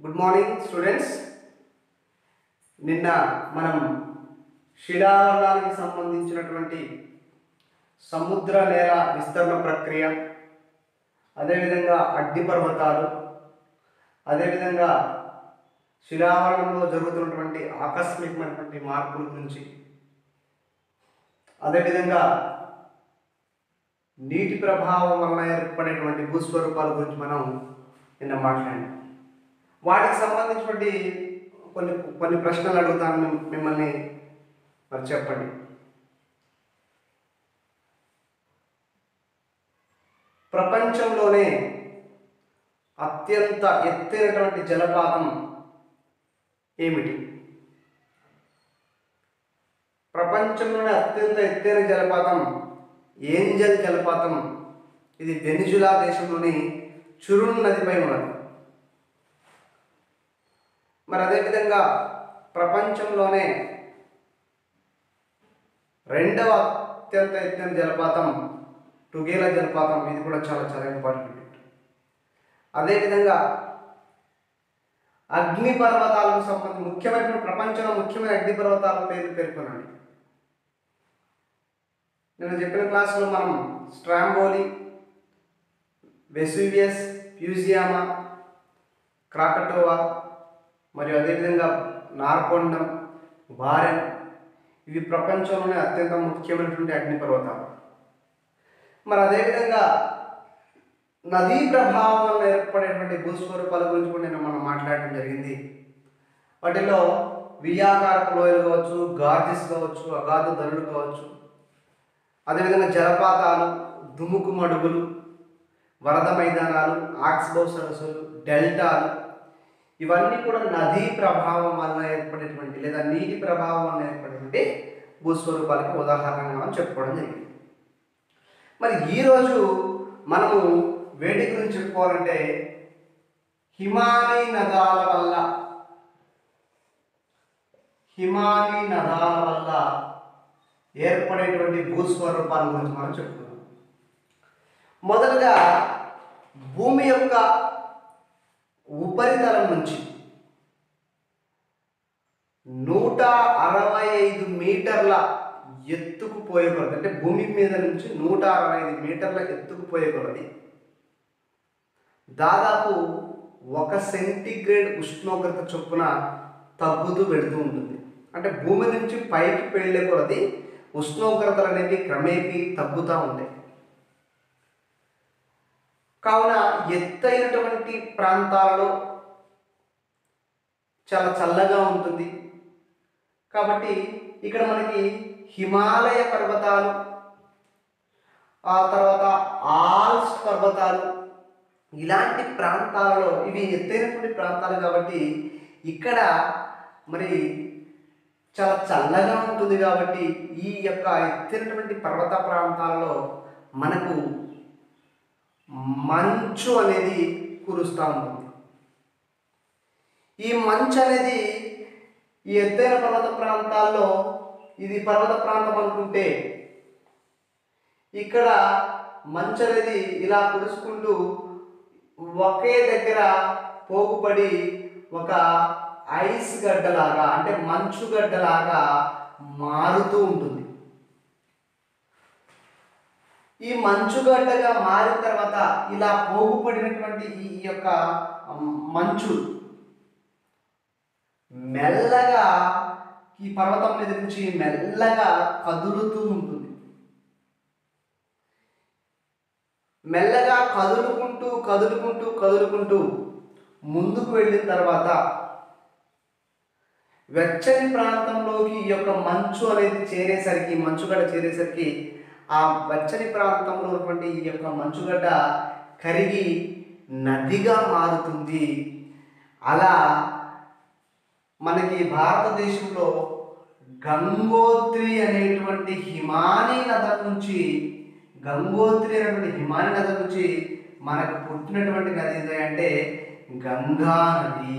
Good morning students నిన్న మనం శిలావరణానికి సంబంధించినటువంటి సముద్ర నేల విస్తరణ ప్రక్రియ అదేవిధంగా అడ్డి పర్వతాలు అదేవిధంగా శిలావరణంలో జరుగుతున్నటువంటి ఆకస్మికమైనటువంటి మార్పుల గురించి అదేవిధంగా నీటి ప్రభావం వలన ఏర్పడేటువంటి భూస్వరూపాల గురించి మనం నిన్న మాట్లాడాం వాటికి సంబంధించినటువంటి కొన్ని కొన్ని ప్రశ్నలు అడుగుతాను మిమ్- మిమ్మల్ని మరి చెప్పండి ప్రపంచంలోనే అత్యంత ఎత్తైనటువంటి జలపాతం ఏమిటి ప్రపంచంలోనే అత్యంత ఎత్తైన జలపాతం ఏంజల్ జలపాతం ఇది వెనిజులా దేశంలోని చురున్ నదిపై ఉన్నది మరి అదేవిధంగా ప్రపంచంలోనే రెండవ అత్యంత ఎత్తైన జలపాతం టుగేలా జలపాతం ఇది కూడా చాలా చాలా ఇంపార్టెంట్ అదేవిధంగా అగ్ని పర్వతాలకు సంబంధించి ముఖ్యమైన ప్రపంచంలో ముఖ్యమైన అగ్ని పర్వతాల పేర్లు పేర్కొనండి నేను చెప్పిన క్లాసులో మనం స్ట్రాంబోలి వెసూవియస్ ఫ్యూజియామా క్రాకటోవా మరియు అదేవిధంగా నార్కొండం బారెన్ ఇవి ప్రపంచంలోనే అత్యంత ముఖ్యమైనటువంటి అగ్నిపర్వతాలు మరి అదేవిధంగా నదీ ప్రభావం వల్ల ఏర్పడేటువంటి భూస్వరూపాల గురించి కూడా నేను మనం మాట్లాడడం జరిగింది వాటిలో వియాకారపు లోయలు కావచ్చు గార్జెస్ కావచ్చు అగాధ ధనులు కావచ్చు అదేవిధంగా జలపాతాలు దుముకు మడుగులు వరద మైదానాలు ఆక్స్బో సరస్సులు డెల్టాలు ఇవన్నీ కూడా నదీ ప్రభావం వలన ఏర్పడేటువంటి లేదా నీటి ప్రభావం వలన ఏర్పడేటువంటి భూస్వరూపాలకి ఉదాహరణగా మనం చెప్పుకోవడం జరిగింది మరి ఈరోజు మనము వేటి గురించి చెప్పుకోవాలంటే హిమానీ నదాల వల్ల హిమానీ నదాల వల్ల ఏర్పడేటువంటి భూస్వరూపాల గురించి మనం చెప్పుకుందాం మొదటగా భూమి యొక్క ఉపరితలం నుంచి నూట అరవై ఐదు మీటర్ల ఎత్తుకు పోయే కొలది అంటే భూమి మీద నుంచి నూట అరవై ఐదు మీటర్ల ఎత్తుకు పోయే కొలది దాదాపు ఒక సెంటిగ్రేడ్ ఉష్ణోగ్రత చొప్పున తగ్గుతూ వెళుతూ ఉంటుంది అంటే భూమి నుంచి పైకి వెళ్ళే కొలది ఉష్ణోగ్రతలు అనేవి క్రమేపీ తగ్గుతూ ఉంటాయి కావున ఎత్తైనటువంటి ప్రాంతాలలో చాలా చల్లగా ఉంటుంది కాబట్టి ఇక్కడ మనకి హిమాలయ పర్వతాలు ఆ తర్వాత ఆల్స్ పర్వతాలు ఇలాంటి ప్రాంతాలలో ఇవి ఎత్తైనటువంటి ప్రాంతాలు కాబట్టి ఇక్కడ మరి చాలా చల్లగా ఉంటుంది కాబట్టి ఈ యొక్క ఎత్తైనటువంటి పర్వత ప్రాంతాలలో మనకు మంచు అనేది కురుస్తూ ఉంటుంది ఈ మంచు అనేది ఈ ఎత్తైన పర్వత ప్రాంతాల్లో ఇది పర్వత ప్రాంతం అనుకుంటే ఇక్కడ మంచు అనేది ఇలా కురుసుకుంటూ ఒకే దగ్గర పోగుపడి ఒక ఐస్ గడ్డలాగా అంటే మంచు గడ్డలాగా మారుతూ ఉంటుంది ఈ మంచుగడ్డగా మారిన తర్వాత ఇలా పోగుపడినటువంటి ఈ ఈ యొక్క మంచు మెల్లగా ఈ పర్వతం మీద నుంచి మెల్లగా కదులుతూ ఉంటుంది మెల్లగా కదులుకుంటూ కదులుకుంటూ కదులుకుంటూ ముందుకు వెళ్ళిన తర్వాత వెచ్చని ప్రాంతంలోకి ఈ యొక్క మంచు అనేది చేరేసరికి మంచుగడ్డ చేరేసరికి ఆ వెచ్చని ప్రాంతంలో ఉన్నటువంటి ఈ యొక్క మంచుగడ్డ కరిగి నదిగా మారుతుంది అలా మనకి భారతదేశంలో గంగోత్రి అనేటువంటి హిమానీ నది నుంచి గంగోత్రి అనేటువంటి హిమానీ నది నుంచి మనకు పుట్టినటువంటి నది ఏంటి అంటే గంగా నది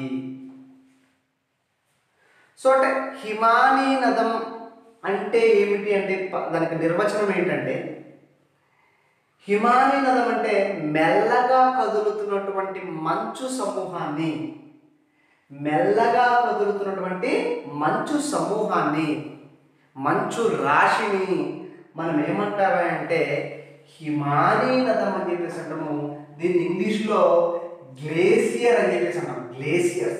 సో అంటే హిమానీ నదం అంటే ఏమిటి అంటే ప- దానికి నిర్వచనం ఏంటంటే హిమానీ నదం అంటే మెల్లగా కదులుతున్నటువంటి మంచు సమూహాన్ని మెల్లగా కదులుతున్నటువంటి మంచు సమూహాన్ని మంచు రాశిని మనం ఏమంటారా అంటే హిమానీ నదం అని చెప్పేసి అంటాము దీన్ని ఇంగ్లీష్లో గ్లేసియర్ అని చెప్పేసి అంటాం గ్లేసియర్స్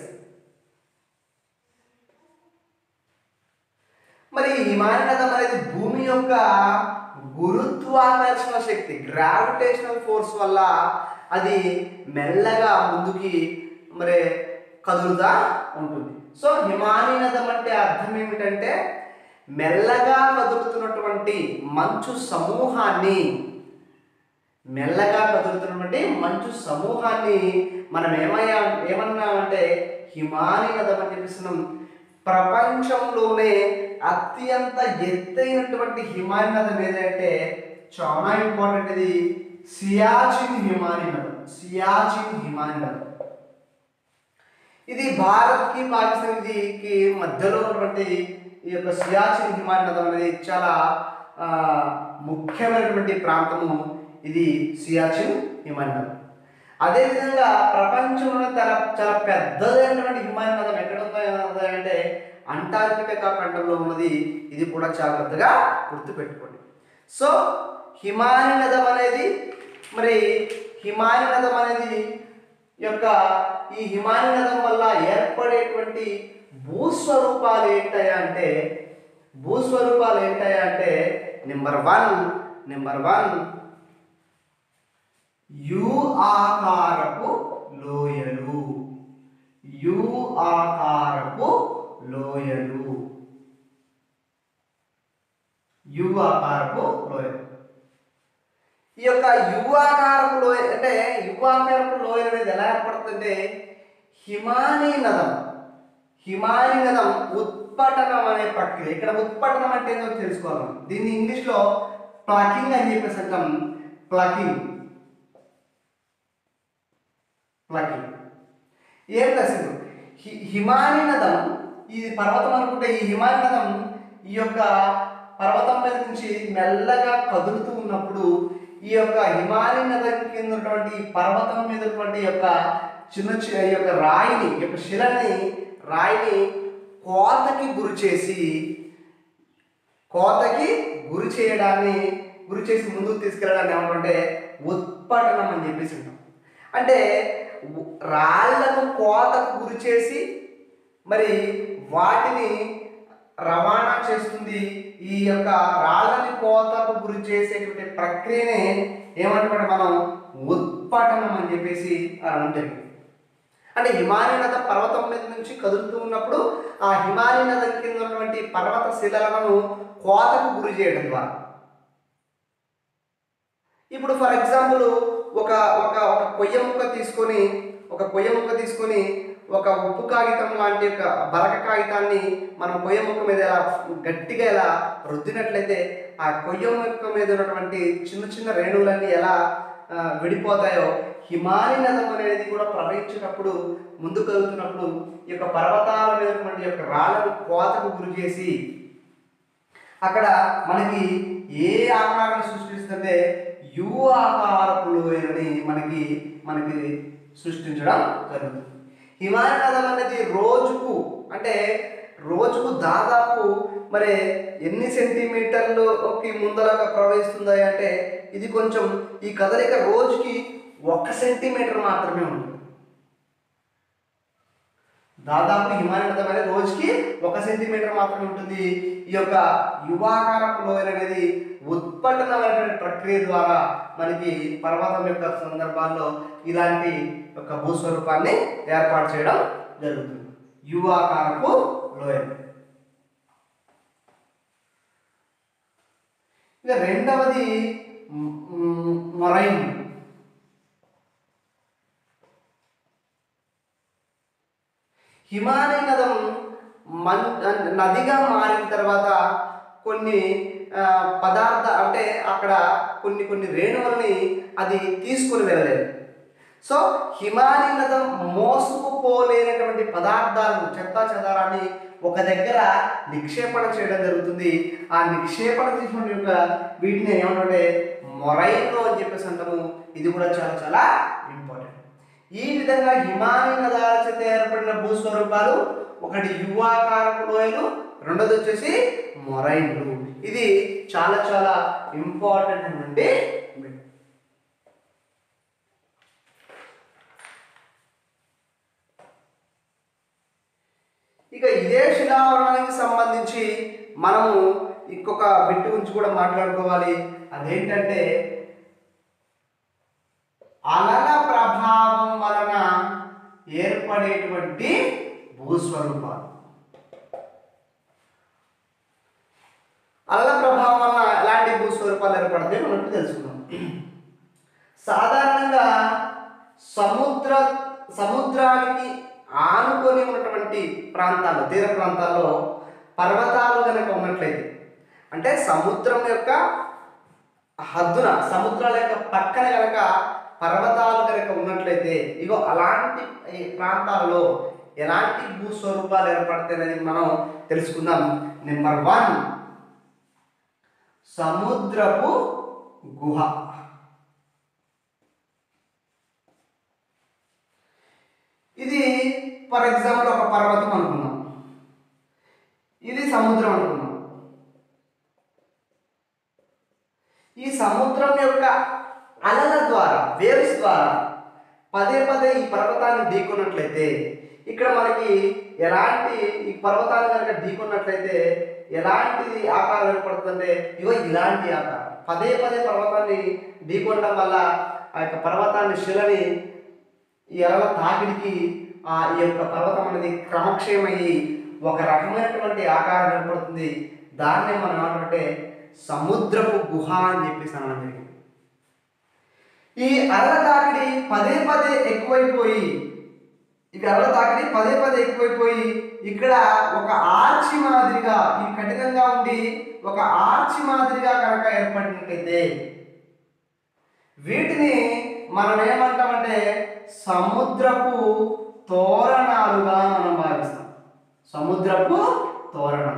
మరి ఈ హిమాలయ నదం అనేది భూమి యొక్క గురుత్వాకర్షణ శక్తి గ్రావిటేషనల్ ఫోర్స్ వల్ల అది మెల్లగా ముందుకి మరి కదులుతా ఉంటుంది సో హిమాలయ నదం అంటే అర్థం ఏమిటంటే మెల్లగా కదులుతున్నటువంటి మంచు సమూహాన్ని మెల్లగా కదులుతున్నటువంటి మంచు సమూహాన్ని మనం ఏమయ్యా ఏమన్నామంటే హిమాలయ నదం అని చెప్పిస్తున్నాం ప్రపంచంలోనే అత్యంత ఎత్తైనటువంటి హిమాలయ నదం ఏదంటే చాలా ఇంపార్టెంట్ ఇది సియాచిన్ హిమాలయ నదం సియాచిన్ హిమాలయ నదం ఇది భారత్కి పాకిస్తాన్కి మధ్యలో ఉన్నటువంటి ఈ యొక్క సియాచిన్ హిమాలయ నదం అనేది చాలా ఆ, ముఖ్యమైనటువంటి ప్రాంతము ఇది సియాచిన్ హిమాలయ నదం అదేవిధంగా ప్రపంచంలో చాలా చాలా పెద్దదైనటువంటి హిమాలయ నదం ఎక్కడ ఉందో అంటే అంటార్కిటికా ఖండంలో ఉన్నది ఇది కూడా జాగ్రత్తగా గుర్తుపెట్టుకోండి సో హిమాలయ నదం అనేది మరి హిమాలయ నదం అనేది యొక్క ఈ హిమాలయ నదం వల్ల ఏర్పడేటువంటి భూస్వరూపాలు ఏంటయా అంటే భూస్వరూపాలు ఏంటయా అంటే number one number one U ఆకారపు లోయలు యు ఆకారపు లోయలు యు ఆకారపు లోయలు ఈ యొక్క యువాకారపు లోయ అంటే యువాకారపు లోయ అనేది ఎలా ఏర్పడుతుందంటే హిమానీ నదం హిమానీ నదం ఉత్పటనం అనే ప్రక్రియ ఇక్కడ ఉత్పటనం అంటే ఏంటో తెలుసుకోవాలి మనం. దీన్ని ఇంగ్లీష్లో ప్లకింగ్ అని చెప్పేసి అంటాం ప్లకింగ్ ప్లకింగ్ ఏం రాసింది హి హిమానీ నదం ఇది పర్వతం అనుకుంటే ఈ హిమానీ నదం ఈ యొక్క పర్వతం మీద నుంచి మెల్లగా కదులుతూ ఉన్నప్పుడు ఈ యొక్క హిమాలయ నదం కింద ఉన్నటువంటి ఈ పర్వతం మీద ఉన్నటువంటి ఈ యొక్క చిన్న చి- ఈ యొక్క రాయిని ఈ యొక్క శిలని రాయిని కోతకి గురి చేసి కోతకి గురి చేయడాన్ని గురి చేసి ముందుకు తీసుకెళ్ళడాన్ని ఏమంటే ఉత్పటనం అని చెప్పేసి ఉంటాం అంటే ఉ- రాళ్లను కోతకు గురి చేసి మరి వాటిని రవాణా చేస్తుంది ఈ యొక్క రాళ్ళని కోతకు గురి చేసేటువంటి ప్రక్రియనే ఏమంటామంటే మనం ఉత్పటనం అని చెప్పేసి అనడం జరిగింది అంటే హిమాలయ నద పర్వతం మీద నుంచి కదులుతూ ఉన్నప్పుడు ఆ హిమాలయ నది కింద ఉన్నటువంటి పర్వత శిలలను కోతకు గురి చేయడం ద్వారా ఇప్పుడు ఫర్ ఎగ్జాంపుల్ ఒక ఒక ఒక కొయ్య ముక్క తీసుకొని ఒక కొయ్య ముక్క తీసుకొని ఒక ఉప్పు కాగితం లాంటి ఒక బరక కాగితాన్ని మనం కొయ్య ముక్క మీద ఎలా గట్టిగా ఎలా రుద్దినట్లయితే ఆ కొయ్య ముక్క మీద ఉన్నటువంటి చిన్న చిన్న రేణువులన్నీ ఎలా ఆ, విడిపోతాయో హిమాలయ నదం అనేది కూడా ప్రవహించినప్పుడు ముందుకు వెళ్తున్నప్పుడు ఈ యొక్క పర్వతాల మీద ఉన్నటువంటి ఈ యొక్క రాళ్ళను కోతకు గురి చేసి అక్కడ మనకి ఏ ఆకారాన్ని సృష్టిస్తుంటే యు ఆకారపు లోయని మనకి మనకి సృష్టించడం జరుగుతుంది హిమాలయ నదం అనేది రోజుకు అంటే రోజుకు దాదాపు మరి ఎన్ని సెంటీమీటర్లకి ముందరగా ప్రవహిస్తుంది అంటే ఇది కొంచెం ఈ కదలిక రోజుకి ఒక సెంటీమీటర్ మాత్రమే ఉంటుంది దాదాపు హిమాలయ నదం అనేది రోజుకి ఒక సెంటీమీటర్ మాత్రమే ఉంటుంది ఈ యొక్క యువాకారపు లోయలు అనేది ఉత్పన్నమైనటువంటి ప్రక్రియ ద్వారా మనకి పర్వతం యొక్క సందర్భాల్లో ఇలాంటి యొక్క భూస్వరూపాన్ని ఏర్పాటు చేయడం జరుగుతుంది యువాకారపు లోయలు ఇక రెండవది మొరైన్ హిమాలయ నదం మన్ నదిగా మారిన తర్వాత కొన్ని ఆ, పదార్థ అంటే అక్కడ కొన్ని కొన్ని రేణువులని అది తీసుకుని వెళ్ళలేదు సో హిమాలయ నదం మోసుకుపోలేనటువంటి పదార్థాలను చెత్త చెదారాన్ని ఒక దగ్గర నిక్షేపణ చేయడం జరుగుతుంది ఆ నిక్షేపణ చేసిన యొక్క వీటిని ఏమంటే మొరైన్లో అని చెప్పేసి అంటాము ఇది కూడా చాలా చాలా ఇంపార్టెంట్ ఈ విధంగా హిమానీ నదాల చేత ఏర్పడిన భూస్వరూపాలు ఒకటి యువాకారపు లోయలు రెండోది వచ్చేసి మొరైన్లు ఇది చాలా చాలా ఇంపార్టెంట్ అండి ఇక ఇదే శిలావరణానికి సంబంధించి మనము ఇంకొక బిట్టు గురించి కూడా మాట్లాడుకోవాలి అదేంటంటే అలల ప్రభావం వలన ఏర్పడేటువంటి భూస్వరూపాలు అలల ప్రభావం వలన ఎలాంటి భూస్వరూపాలు ఏర్పడతాయి మనం తెలుసుకుందాం సాధారణంగా సముద్ర సముద్రానికి ఆనుకొని ఉన్నటువంటి ప్రాంతాలు తీర ప్రాంతాల్లో పర్వతాలు కనుక ఉన్నట్లయితే అంటే సముద్రం యొక్క హద్దున సముద్రాల యొక్క పక్కన కనుక పర్వతాలు కనుక ఉన్నట్లయితే ఇగో అలాంటి ఈ ప్రాంతాల్లో ఎలాంటి భూస్వరూపాలు ఏర్పడతాయని మనం తెలుసుకుందాం నెంబర్ వన్ సముద్రపు గుహ ఇది ఫర్ ఎగ్జాంపుల్ ఒక పర్వతం అనుకుందాం ఇది సముద్రం అనుకుందాం ఈ సముద్రం యొక్క అలల ద్వారా వేవ్స్ ద్వారా పదే పదే ఈ పర్వతాన్ని ఢీకొన్నట్లయితే ఇక్కడ మనకి ఎలాంటి ఈ పర్వతాన్ని కనుక ఢీకొన్నట్లయితే ఎలాంటిది ఆకారం ఏర్పడుతుందంటే ఇగో ఇలాంటి ఆకారం పదే పదే పర్వతాన్ని ఢీకొనడం వల్ల ఆ యొక్క పర్వతాన్ని శిలని ఈ అలల తాకిడికి ఆ ఈ యొక్క పర్వతం అనేది క్రమక్షయమయ్యి ఒక రకమైనటువంటి ఆకారం ఏర్పడుతుంది దాన్నే మనం ఏమంటే సముద్రపు గుహ అని చెప్పేసి అనడం జరిగింది ఈ అలల తాకిడి పదే పదే ఎక్కువైపోయి ఇవి అలల తాకిడి పదే పదే ఎక్కువైపోయి ఇక్కడ ఒక ఆర్చి మాదిరిగా ఇవి కఠినంగా ఉండి ఒక ఆర్చి మాదిరిగా కనుక ఏర్పడినట్టయితే వీటిని మనం ఏమంటామంటే సముద్రపు తోరణాలుగా మనం భావిస్తాం సముద్రపు తోరణం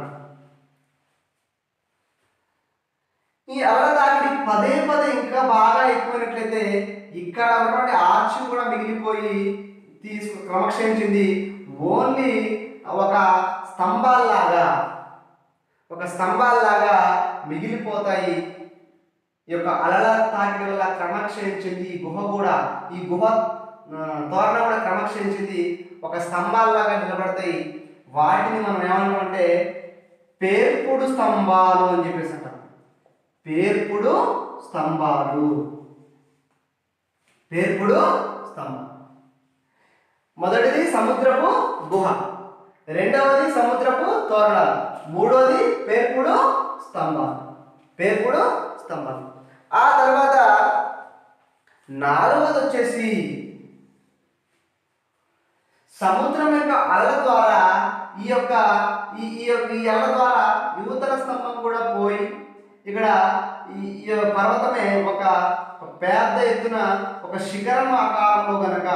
ఈ అలల తాకిడి పదే పదే ఇంకా బాగా ఎక్కువైనట్లయితే ఇక్కడ ఉన్నటువంటి ఆర్చి కూడా మిగిలిపోయి తీసుకు క్రమక్షయించింది ఓన్లీ ఒక స్తంభాల్లాగా ఒక స్తంభాల్లాగా మిగిలిపోతాయి ఈ యొక్క అలల తాకిడి వల్ల క్రమక్షయించింది ఈ గుహ కూడా ఈ గుహ ఆ, తోరణ కూడా క్రమక్షయించింది ఒక స్తంభాల్లాగా నిలబడతాయి వాటిని మనం ఏమంటామంటే పేర్పుడు స్తంభాలు అని చెప్పేసి అంటాం పేర్పుడు స్తంభాలు పేర్పుడు స్తంభం మొదటిది సముద్రపు గుహ రెండవది సముద్రపు తోరణాలు మూడవది పేర్పుడు స్తంభాలు పేర్పుడు స్తంభాలు ఆ తర్వాత నాలుగవది వచ్చేసి సముద్రం యొక్క అలల ద్వారా ఈ యొక్క ఈ ఈ యొక్క ఈ అలల ద్వారా యువతల స్తంభం కూడా పోయి ఇక్కడ ఈ ఈ యొక్క పర్వతమే ఒక ఒక పెద్ద ఎత్తున ఒక శిఖరం ఆకారంలో గనక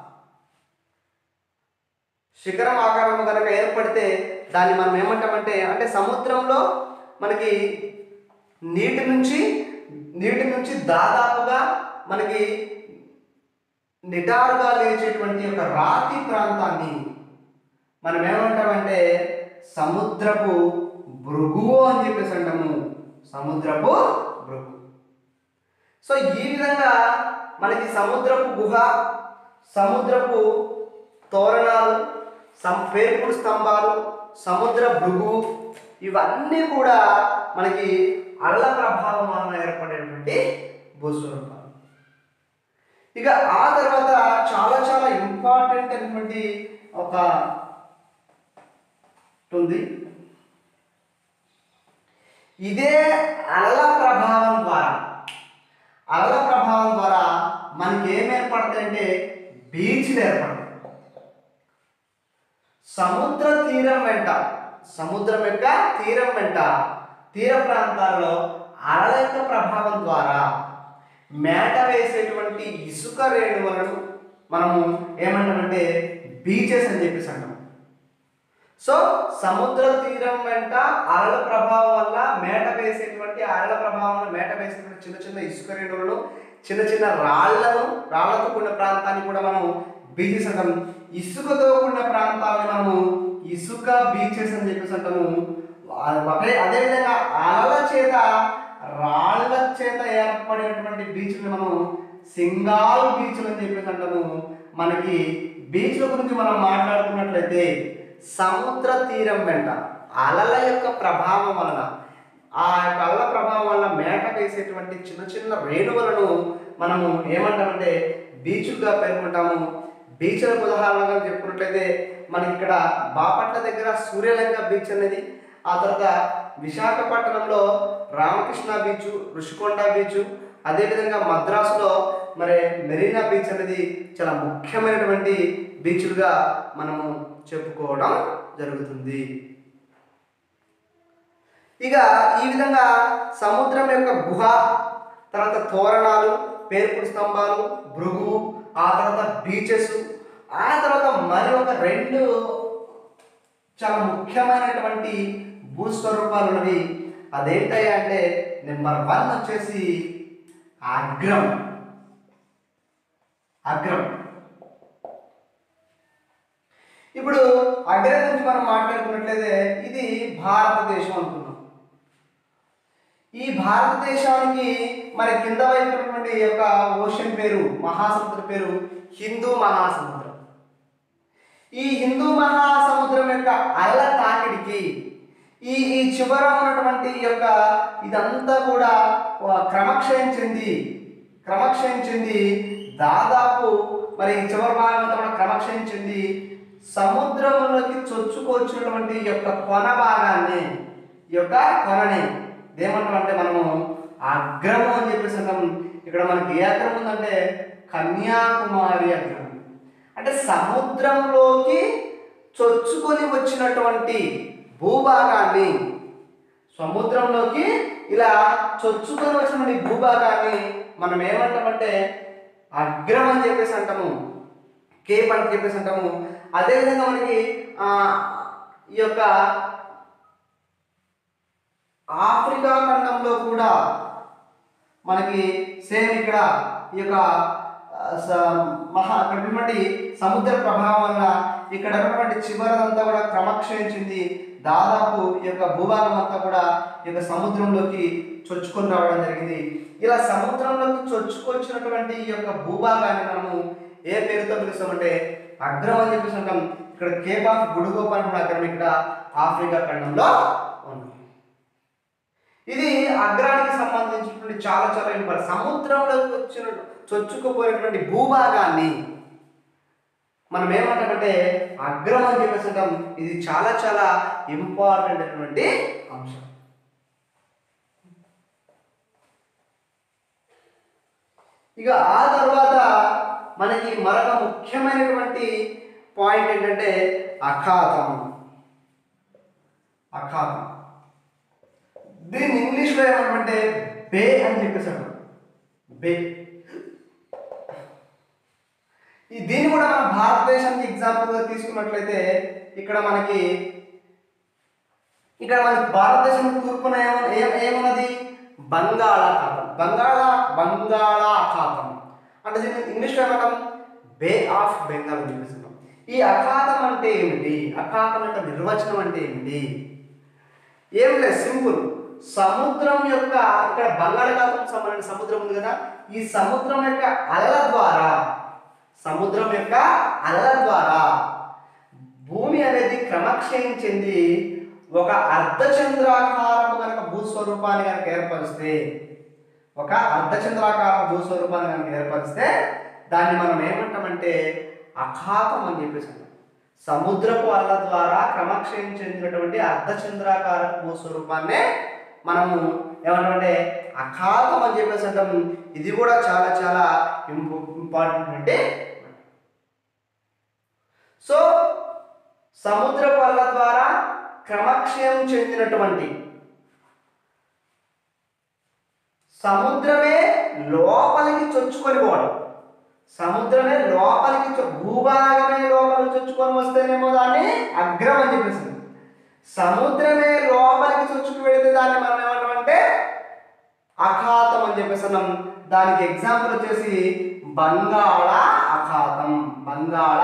శిఖరం ఆకారంలో గనక ఏర్పడితే దాన్ని మనం ఏమంటామంటే అంటే సముద్రంలో మనకి నీటి నుంచి నీటి నుంచి దాదాపుగా మనకి నిటారుగా లేచేటువంటి ఒక రాతి ప్రాంతాన్ని మనం ఏమంటామంటే సముద్రపు భృగు అని చెప్పేసి అంటాము సముద్రపు భృగు సో ఈ విధంగా మనకి సముద్రపు గుహ సముద్రపు తోరణాలు సం పేర్పుడు స్తంభాలు సముద్ర భృగు ఇవన్నీ కూడా మనకి అల్ల ప్రభావం వలన ఏర్పడేటువంటి భూస్వరూపాలు ఇక ఆ తర్వాత చాలా చాలా ఇంపార్టెంట్ అయినటువంటి ఒక ఉంది ఇదే అలల ప్రభావం ద్వారా అలల ప్రభావం ద్వారా మనకి ఏం ఏర్పడతాయంటే బీచ్లు ఏర్పడతాయి సముద్ర తీరం వెంట సముద్రం యొక్క తీరం వెంట తీర ప్రాంతాల్లో అలల యొక్క ప్రభావం ద్వారా మేట వేసేటువంటి ఇసుక రేణువులను మనము ఏమంటామంటే బీచెస్ అని చెప్పేసి అంటాం సో సముద్ర తీరం వెంట అలల ప్రభావం వల్ల మేట వేసేటువంటి అలల ప్రభావం వల్ల మేట వేసేటువంటి చిన్న చిన్న ఇసుక రేణువులను చిన్న చిన్న రాళ్లను రాళ్లతో కూడిన ప్రాంతాన్ని కూడా మనం బీచెస్ అంటాం ఇసుకతో కూడిన ప్రాంతాలను మనము ఇసుక బీచెస్ అని చెప్పేసి అంటాము ఆ- ఒకే అదేవిధంగా అలల చేత రాళ్ల చేత ఏర్పడినటువంటి బీచ్లు మనం సింగాల్ బీచ్లు అని చెప్పేసి అంటాము మనకి బీచ్ల గురించి మనం మాట్లాడుకున్నట్లయితే సముద్ర తీరం వెంట అలల యొక్క ప్రభావం వలన ఆ యొక్క అలల ప్రభావం వల్ల మేట వేసేటువంటి చిన్న చిన్న రేణువులను మనము ఏమంటామంటే బీచ్లుగా పేర్కొంటాము బీచ్లకు ఉదాహరణగా చెప్పుకున్నట్లయితే మనకి ఇక్కడ బాపట్ల దగ్గర సూర్యలంక బీచ్ అనేది ఆ తర్వాత విశాఖపట్నంలో రామకృష్ణ బీచ్ ఋషికొండ బీచ్ అదేవిధంగా మద్రాసులో మరి మెరీనా బీచ్ అనేది చాలా ముఖ్యమైనటువంటి బీచ్లుగా మనము చెప్పుకోవడం జరుగుతుంది ఇక ఈ విధంగా సముద్రం యొక్క గుహ తర్వాత తోరణాలు పేర్పుడు స్తంభాలు భృగు ఆ తర్వాత బీచెస్ ఆ తర్వాత మరి ఒక రెండు చాలా ముఖ్యమైనటువంటి భూస్వరూపాలు ఉన్నవి అదేంటయ్యా అంటే నెంబర్ వన్ వచ్చేసి అగ్రం అగ్రం ఇప్పుడు అగ్రం గురించి మనం మాట్లాడుకున్నట్లయితే ఇది భారతదేశం అనుకున్నాం ఈ భారతదేశానికి మరి కింద వైపు ఉన్నటువంటి ఈ యొక్క ఓషన్ పేరు మహాసముద్రం పేరు హిందూ మహాసముద్రం ఈ హిందూ మహాసముద్రం యొక్క అల్ల తాకిడికి ఈ ఈ చివర ఉన్నటువంటి ఈ యొక్క ఇదంతా కూడా ఆ, క్రమక్షయం చెంది క్రమక్షయం చెంది దాదాపు మరి ఈ చివరి భాగం అంతా కూడా క్రమక్షయం చెంది సముద్రంలోకి చొచ్చుకొచ్చినటువంటి ఈ యొక్క కొన భాగాన్ని ఈ యొక్క కొనని ఏమంటామంటే మనము అగ్రము అని చెప్పేసి అంటాం ఇక్కడ మనకి ఏ అగ్రం ఉందంటే కన్యాకుమారి అగ్రం అంటే సముద్రంలోకి చొచ్చుకొని వచ్చినటువంటి భూభాగాన్ని సముద్రంలోకి ఇలా చొచ్చుకొని వచ్చినటువంటి భూభాగాన్ని మనం ఏమంటామంటే అగ్రం అని చెప్పేసి అంటాము కేప్ అని చెప్పేసి అంటాము అదేవిధంగా మనకి ఆ, ఈ యొక్క ఆఫ్రికా ఖండంలో కూడా మనకి సేమ్ ఇక్కడ ఈ యొక్క ఆ, స- మహా అక్కడ ఉన్నటువంటి సముద్ర ప్రభావం వల్ల ఇక్కడ ఉన్నటువంటి చివరదంతా కూడా క్రమక్షయించింది దాదాపు ఈ యొక్క భూభాగం అంతా కూడా ఈ యొక్క సముద్రంలోకి చొచ్చుకొని రావడం జరిగింది ఇలా సముద్రంలోకి చొచ్చుకొచ్చినటువంటి ఈ యొక్క భూభాగాన్ని మనము ఏ పేరుతో పిలుస్తామంటే అగ్రం అని చెప్పేసి అంటాం ఇక్కడ కేప్ ఆఫ్ గుడుగోప్ అని కూడా అగ్రం ఇక్కడ ఆఫ్రికా ఖండంలో ఉంది ఇది అగ్రానికి సంబంధించినటువంటి చాలా చాలా ఇంపార్టెంట్ సముద్రంలోకి వచ్చిన చొచ్చుకుపోయినటువంటి భూభాగాన్ని మనం ఏమంటామంటే అగ్రం అని చెప్పేసి అంటాం ఇది చాలా చాలా ఇంపార్టెంట్ అయినటువంటి అంశం ఇక ఆ తర్వాత మనకి మరొక ముఖ్యమైనటువంటి పాయింట్ ఏంటంటే అఖాతం అఖాతం దీన్ని ఇంగ్లీష్లో ఏమంటే బే అని చెప్పేసి అంటారు బే ఈ దీన్ని కూడా మన భారతదేశానికి ఎగ్జాంపుల్గా తీసుకున్నట్లయితే ఇక్కడ మనకి ఇక్కడ మనకి భారతదేశం తూర్పున ఏమ ఏం ఏమున్నది బంగాళాఖాతం బంగాళా బంగాళాఖాతం అంటే దీన్ని ఇంగ్లీష్లో ఏమంటాం బే ఆఫ్ బెంగాల్ అని చెప్పేసి అంటాం. ఈ అఖాతం అంటే ఏమిటి అఖాతం యొక్క నిర్వచనం అంటే ఏమిటి ఏం లేదు సింపుల్ సముద్రం యొక్క ఇక్కడ బంగాళాఖాతం సంబంధించిన సముద్రం ఉంది కదా ఈ సముద్రం యొక్క అలల ద్వారా సముద్రం యొక్క అలల ద్వారా భూమి అనేది క్రమక్షయం చెంది ఒక అర్ధచంద్రాకారపు కనుక భూస్వరూపాన్ని కనుక ఏర్పరిస్తే ఒక అర్ధచంద్రాకార భూస్వరూపాన్ని కనుక ఏర్పరిస్తే దాన్ని మనం ఏమంటామంటే అఖాతం అని చెప్పేసి అంటాం సముద్రపు అల్ల ద్వారా క్రమక్షయం చెందినటువంటి అర్ధచంద్రాకార భూస్వరూపాన్నే మనము ఏమంటామంటే అఖాతం అని చెప్పేసి అంటాం ఇది కూడా చాలా చాలా ఇంపార్టెంట్ అంటే సో సముద్రపు అల్ల ద్వారా క్రమక్షయం చెందినటువంటి సముద్రమే లోపలికి చొచ్చుకొని పోవడం సముద్రమే లోపలికి చొ- భూభాగమే లోపలికి చొచ్చుకొని వస్తేనేమో దాన్ని అగ్రం అని చెప్పేసి సముద్రమే లోపలికి చొచ్చుకు వెళితే దాన్ని మనం ఏమంటామంటే అఖాతం అని చెప్పేసి అన్నాం దానికి ఎగ్జాంపుల్ వచ్చేసి బంగాళ అఖాతం బంగాళ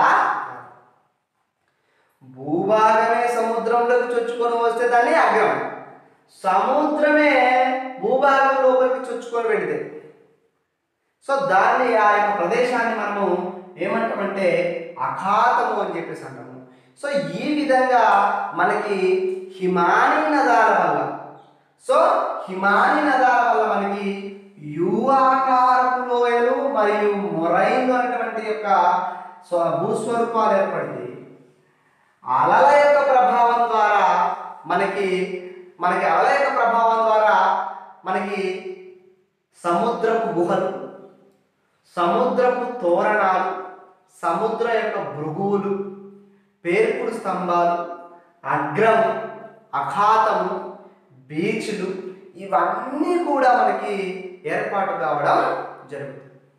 భూభాగమే సముద్రంలోకి చొచ్చుకొని వస్తే దాన్ని అగ్రం సముద్రమే భూభాగం లోపలికి చొచ్చుకొని పెడితే సో దాన్ని ఆ యొక్క ప్రదేశాన్ని మనము ఏమంటామంటే అఖాతము అని చెప్పేసి అంటాము సో ఈ విధంగా మనకి హిమాని నదాల వల్ల సో హిమాని నదాల వల్ల మనకి యు ఆకారపు లోయలు మరియు మొరైన్లు అనేటువంటి యొక్క స్వ భూస్వరూపాలు ఏర్పడింది అలల యొక్క ప్రభావం ద్వారా మనకి మనకి అలల యొక్క ప్రభావం ద్వారా మనకి సముద్రపు గుహలు సముద్రపు తోరణాలు సముద్ర యొక్క భృగువులు పేర్పుడు స్తంభాలు అగ్రం అఖాతము బీచ్లు ఇవన్నీ కూడా మనకి ఏర్పాటు కావడం జరుగుతుంది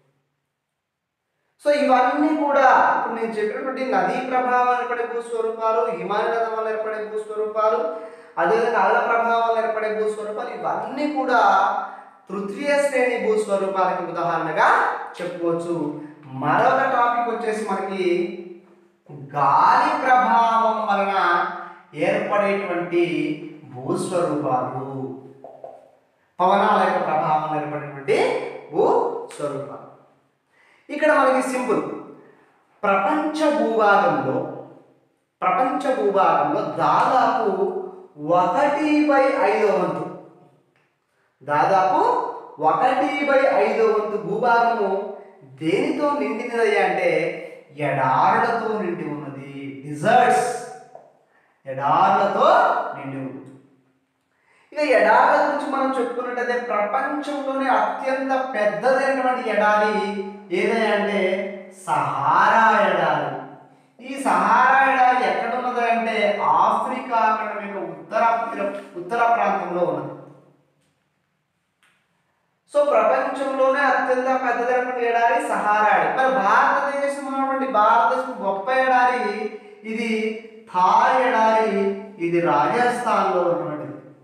సో ఇవన్నీ కూడా ఇప్పుడు నేను చెప్పినటువంటి నదీ ప్రభావం ఏర్పడే భూస్వరూపాలు హిమాలయ నదం వల్ల ఏర్పడే భూస్వరూపాలు అదేవిధంగా అల్ల ప్రభావం వల్ల ఏర్పడే భూస్వరూపాలు ఇవన్నీ కూడా తృతీయ శ్రేణి భూస్వరూపాలకి ఉదాహరణగా చెప్పుకోవచ్చు మరొక టాపిక్ వచ్చేసి మనకి గాలి ప్రభావం వలన ఏర్పడేటువంటి భూస్వరూపాలు పవనాల యొక్క ప్రభావం ఏర్పడేటువంటి భూస్వరూపాలు ఇక్కడ మనకి సింపుల్ ప్రపంచ భూభాగంలో ప్రపంచ భూభాగంలో దాదాపు ఒకటి బై ఐదో వంతు దాదాపు ఒకటి బై ఐదో వంతు భూభాగము దేనితో నిండినది అంటే ఎడారులతో నిండి ఉన్నది డిజర్ట్స్ ఎడారులతో నిండి ఉంది ఇక ఎడారుల గురించి మనం చెప్పుకున్నట్టయితే ప్రపంచంలోనే అత్యంత పెద్దదైనటువంటి ఎడారి ఏదైనా అంటే సహారా ఎడారి ఈ సహారా ఎడారి ఎక్కడ ఉన్నది అంటే ఆఫ్రికా ఖండం యొక్క ఉత్తర ఉత్తర ప్రాంతంలో ఉన్నది సో ప్రపంచంలోనే అత్యంత పెద్దదైనటువంటి ఎడారి సహారా ఎడారి మరి భారతదేశం ఉన్నటువంటి భారతదేశం గొప్ప ఎడారి ఇది థార్ ఎడారి ఇది రాజస్థాన్లో ఉన్నటువంటిది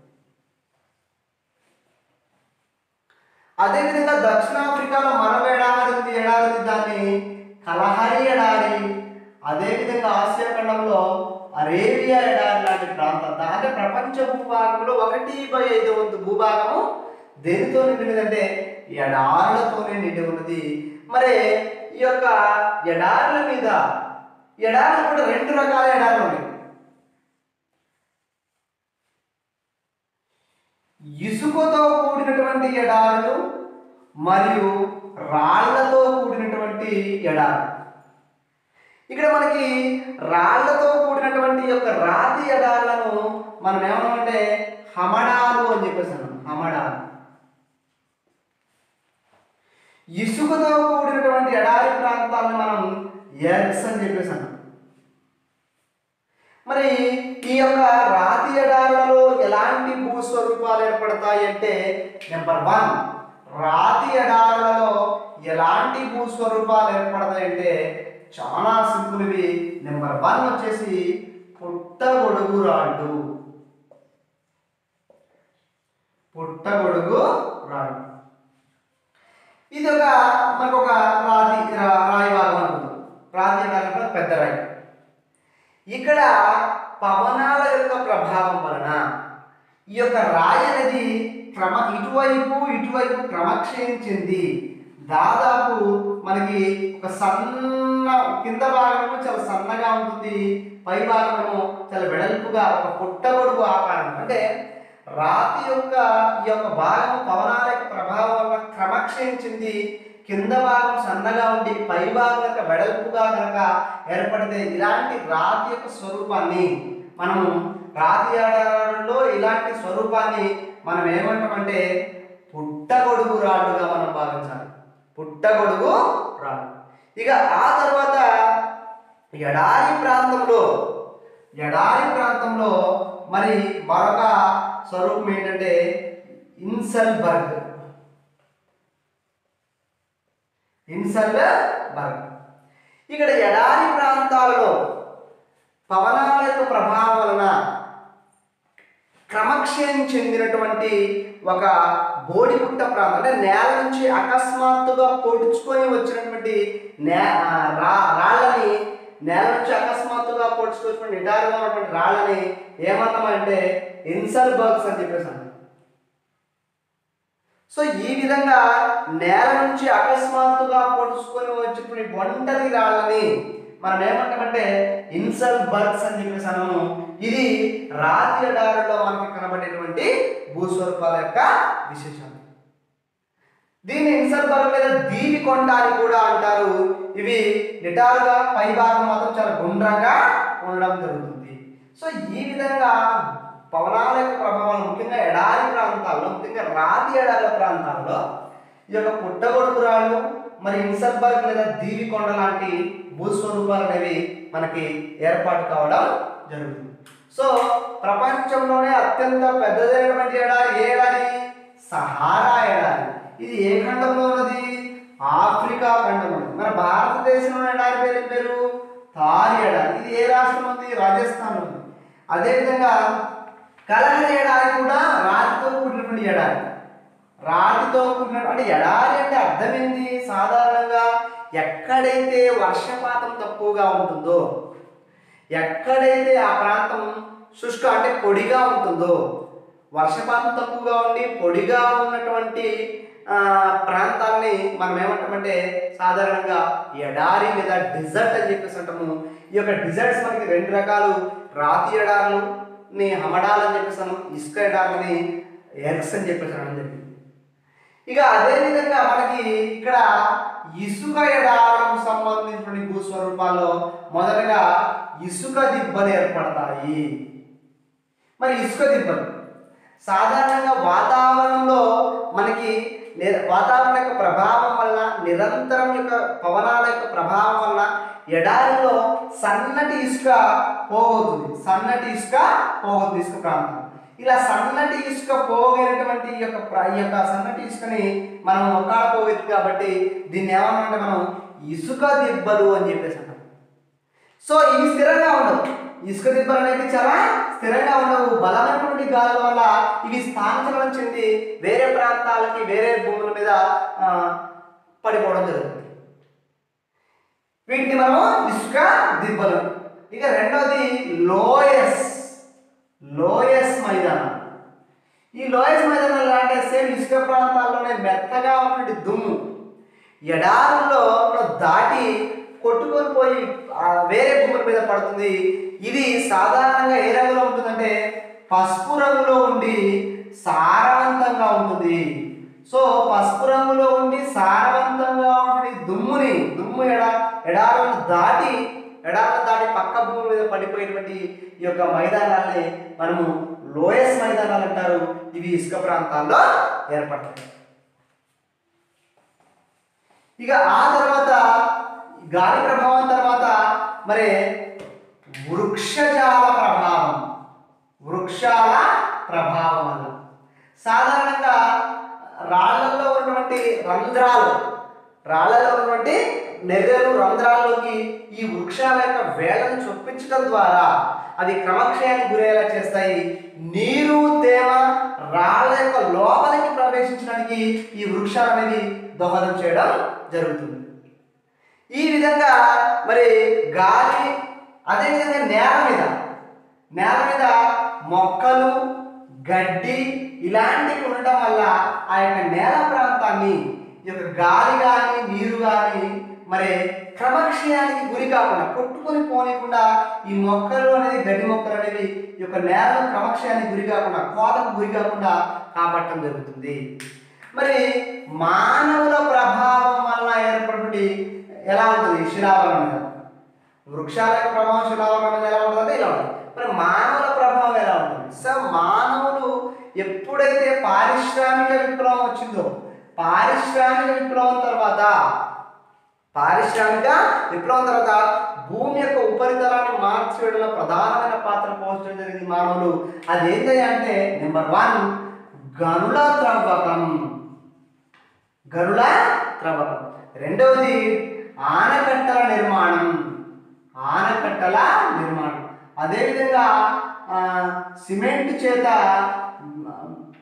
అదేవిధంగా దక్షిణాఫ్రికాలో మరో ఎడారి ఉంది ఎడారి ఉంది దాన్ని కలహరి ఎడారి అదేవిధంగా ఆసియా ఖండంలో అరేబియా ఎడారి లాంటి ప్రాంతం దా- అంటే ప్రపంచ భూభాగంలో ఒకటి బై ఐదు వంతు భూభాగము దేనితో నిండి ఉన్నదంటే ఎడారులతోనే నిండి ఉన్నది మరి ఈ యొక్క ఎడారుల మీద ఎడారులు కూడా రెండు రకాల ఎడారులు ఉన్నాయి ఇసుకతో కూడినటువంటి ఎడారులు మరియు రాళ్లతో కూడినటువంటి ఎడారులు ఇక్కడ మనకి రాళ్లతో కూడినటువంటి యొక్క రాతి ఎడారులను మనం ఏమన్నామంటే హమడాలు అని చెప్పేసి అన్నాం హమడాలు ఇసుకతో కూడినటువంటి ఎడారి ప్రాంతాలను మనం ఎర్క్స్ అని చెప్పేసి అన్నాం మరి ఈ యొక్క రాతి ఎడారులలో ఎలాంటి భూస్వరూపాలు ఏర్పడతాయి అంటే నెంబర్ వన్ రాతి ఎడారులలో ఎలాంటి భూస్వరూపాలు ఏర్పడతాయి అంటే చాలా సింపుల్ ఇవి నెంబర్ వన్ వచ్చేసి పుట్టగొడుగు రాళ్ళు పుట్టగొడుగు రాళ్ళు ఇది ఒక మనకు ఒక రాతి రా- రాయి భాగం అనుకుందాం రాతి ఎడారి పెద్ద రాయి ఇక్కడ పవనాల యొక్క ప్రభావం వలన ఈ యొక్క రాయి అనేది క్రమ ఇటువైపు ఇటువైపు క్రమక్షయించింది దాదాపు మనకి ఒక సన్న కింద భాగము చాలా సన్నగా ఉంటుంది పై భాగము చాలా వెడల్పుగా ఒక పుట్టగొడుగు ఆకారం అంటే రాతి యొక్క ఈ యొక్క భాగం పవనాల యొక్క ప్రభావం వల్ల క్రమక్షయించింది కింద భాగం సన్నగా ఉండి పై భాగం యొక్క వెడల్పుగా కనుక ఏర్పడితే ఇలాంటి రాతి యొక్క స్వరూపాన్ని మనము రాతి ఆడారంలో ఇలాంటి స్వరూపాన్ని మనం ఏమంటామంటే పుట్టగొడుగు రాళ్ళుగా మనం భావించాలి పుట్టగొడుగు రాళ్ళు ఇక ఆ తర్వాత ఎడారి ప్రాంతంలో ఎడారి ప్రాంతంలో మరి మరొక స్వరూపం ఏంటంటే ఇన్సల్బర్గ్ ఇన్సల్బర్గ్ ఇక్కడ ఎడారి ప్రాంతాలలో పవనాల యొక్క ప్రభావం వలన క్రమక్షయం చెందినటువంటి ఒక బోడిపుట్ట ప్రాంతం అంటే నేల నుంచి అకస్మాత్తుగా పొడుచుకొని వచ్చినటువంటి నే ఆ, రా రాళ్ళని నేల నుంచి అకస్మాత్తుగా పొడుచుకొచ్చినటువంటి నిటారుగా ఉన్నటువంటి రాళ్ళని ఏమన్నామంటే ఇన్సల్ బర్గ్స్ అని చెప్పేసి అన్నాం సో ఈ విధంగా నేల నుంచి అకస్మాత్తుగా పొడుచుకొని వచ్చినటువంటి ఒంటరి రాళ్ళని మనం ఏమంటామంటే ఇన్సల్ బర్గ్స్ అని చెప్పేసి అన్నాము ఇది రాతి ఎడారిలో మనకి కనబడేటువంటి భూస్వరూపాల యొక్క విశేషం దీన్ని ఇన్సల్ బర్గ్ లేదా దీవి కొండ అని కూడా అంటారు ఇవి నిటారుగా పై భాగం మాత్రం చాలా గుండ్రంగా ఉండడం జరుగుతుంది సో ఈ విధంగా పవనాల యొక్క ప్రభావం ముఖ్యంగా ఎడారి ప్రాంతాల్లో ముఖ్యంగా రాతి ఎడారి ప్రాంతాల్లో ఈ యొక్క పుట్టగొడుగురాళ్ళు మరి ఇన్సల్బర్గ్ లేదా దీవి కొండ లాంటి భూస్వరూపాలు అనేవి మనకి ఏర్పాటు కావడం జరుగుతుంది సో ప్రపంచంలోనే అత్యంత పెద్దదైనటువంటి ఎడారి ఏ ఎడారి సహారా ఎడారి ఇది ఏ ఖండంలో ఉన్నది ఆఫ్రికా ఖండంలో ఉంది మన భారతదేశంలో ఎడారి పేరు ఏం పేరు థార్ ఎడారి ఇది ఏ రాష్ట్రం ఉంది రాజస్థాన్ ఉంది అదేవిధంగా కలహరి ఎడారి కూడా రాతితో కూడినటువంటి ఎడారి రాతితో కూడిన అంటే ఎడారి అంటే అర్థం ఏంటి సాధారణంగా ఎక్కడైతే వర్షపాతం తక్కువగా ఉంటుందో ఎక్కడైతే ఆ ప్రాంతం శుష్క అంటే పొడిగా ఉంటుందో వర్షపాతం తక్కువగా ఉండి పొడిగా ఉన్నటువంటి ఆ, ప్రాంతాలని మనం ఏమంటామంటే సాధారణంగా ఎడారి లేదా డిజర్ట్ అని చెప్పేసి అంటాము ఈ యొక్క డిజర్ట్స్ మనకి రెండు రకాలు రాతి ఎడారులు ని హమడాలు అని చెప్పేసి అన్నాం ఇసుక ఎడారులని ఎర్క్స్ అని చెప్పేసి అనడం జరిగింది ఇక అదే విధంగా మనకి ఇక్కడ ఇసుక ఎడారులకు సంబంధించినటువంటి భూస్వరూపాల్లో మొదటగా ఇసుక దిబ్బలు ఏర్పడతాయి మరి ఇసుక దిబ్బలు సాధారణంగా వాతావరణంలో మనకి ని- వాతావరణ యొక్క ప్రభావం వల్ల నిరంతరం యొక్క పవనాల యొక్క ప్రభావం వల్ల ఎడారిలో సన్నటి ఇసుక పోగవుతుంది సన్నటి ఇసుక పోగవుతుంది ఇసుక ప్రాంతం ఇలా సన్నటి ఇసుక పోగైనటువంటి ఈ యొక్క ప్ర- ఈ యొక్క సన్నటి ఇసుకని మనం ఒక్కడ పోగొచ్చు కాబట్టి దీన్ని ఏమన్నా మనం ఇసుక దిబ్బలు అని చెప్పేసి అంటాం సో ఇవి స్థిరంగా ఉండవు ఇసుక దిబ్బలు అనేది చాలా స్థిరంగా ఉండవు బలమైనటువంటి గాలుల వల్ల ఇవి స్థానచలనం చెంది వేరే ప్రాంతాలకి వేరే భూముల మీద ఆ, పడిపోవడం జరుగుతుంది వీటిని మనం ఇసుక దిబ్బలు ఇక రెండోది లోయస్ లోయస్ మైదానం ఈ లోయస్ మైదానాలు అంటే సేమ్ ఇసుక ప్రాంతాల్లోనే మెత్తగా ఉన్నటువంటి దుమ్ము ఎడారుల్లో దాటి కొట్టుకొని పోయి ఆ వేరే భూముల మీద పడుతుంది ఇది సాధారణంగా ఏ రంగులో ఉంటుందంటే పసుపు రంగులో ఉండి సారవంతంగా ఉంటుంది సో పసుపు రంగులో ఉండి సారవంతంగా ఉండి దుమ్ముని దుమ్ము ఎడ ఎడారులను దాటి ఎడారులను దాటి పక్క భూముల మీద పడిపోయినటువంటి ఈ యొక్క మైదానాల్ని మనము లోయస్ మైదానాలు అంటారు ఇవి ఇసుక ప్రాంతాల్లో ఏర్పడతాయి ఇక ఆ తర్వాత గాలి ప్రభావం తర్వాత మరి వృక్షజాల ప్రభావం వృక్షాల ప్రభావం వల్ల సాధారణంగా రాళ్లలో ఉన్నటువంటి రంధ్రాలు రాళ్లలో ఉన్నటువంటి నెర్రెలు రంధ్రాల్లోకి ఈ వృక్షాల యొక్క వేలను చొప్పించడం ద్వారా అవి క్రమక్షయానికి గురయ్యేలా చేస్తాయి నీరు తేమ రాళ్ళ యొక్క లోపలికి ప్రవేశించడానికి ఈ వృక్షాలు అనేవి దోహదం చేయడం జరుగుతుంది ఈ విధంగా మరి గాలి అదేవిధంగా నేల మీద నేల మీద మొక్కలు గడ్డి ఇలాంటివి ఉండటం వల్ల ఆ యొక్క నేల ప్రాంతాన్ని ఈ యొక్క గాలి కానీ నీరు కానీ మరి క్రమక్షయానికి గురి కాకుండా కొట్టుకొని పోనీయకుండా ఈ మొక్కలు అనేది గడ్డి మొక్కలు అనేవి ఈ యొక్క నేలను క్రమక్షయానికి గురి కాకుండా కోతకు గురి కాకుండా కాపాడటం జరుగుతుంది మరి మానవుల ప్రభావం వల్ల ఏర్పడి ఎలా ఉంటుంది శిలావరణం మీద వృక్షాల యొక్క ప్రభావం శిలావరణం మీద ఎలా ఉంటుందంటే ఇలా ఉంటుంది మరి మానవుల ప్రభావం ఎలా ఉంటుంది సో మానవులు ఎప్పుడైతే పారిశ్రామిక విప్లవం వచ్చిందో పారిశ్రామిక విప్లవం తర్వాత పారిశ్రామిక విప్లవం తర్వాత భూమి యొక్క ఉపరితలాన్ని మార్చివేయడంలో ప్రధానమైన పాత్ర పోషించడం జరిగింది మానవులు అదేంటి అంటే నెంబర్ వన్ గనుల త్రవ్వకం గనుల త్రవ్వకం రెండవది ఆనకట్టల నిర్మాణం ఆనకట్టల నిర్మాణం అదేవిధంగా ఆ, సిమెంట్ చేత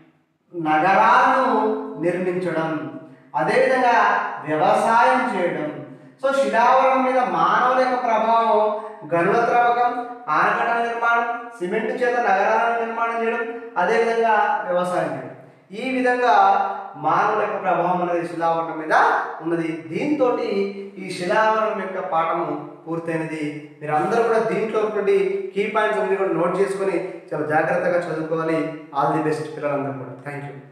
నగరాలను నిర్మించడం అదేవిధంగా వ్యవసాయం చేయడం సో శిలావరం మీద మానవుల యొక్క ప్రభావం గనుల త్రవ్వకం ఆనకట్టల నిర్మాణం సిమెంట్ చేత నగరాలను నిర్మాణం చేయడం అదేవిధంగా వ్యవసాయం చేయడం ఈ విధంగా మానవుల యొక్క ప్రభావం అనేది శిలావరణం మీద ఉన్నది దీంతో ఈ శిలావరణం యొక్క పాఠము పూర్తయినది మీరు అందరూ కూడా దీంట్లో ఉన్నటువంటి కీ పాయింట్స్ అన్ని కూడా నోట్ చేసుకొని చాలా జాగ్రత్తగా చదువుకోవాలి ఆల్ ది బెస్ట్ పిల్లలందరూ కూడా థ్యాంక్ యూ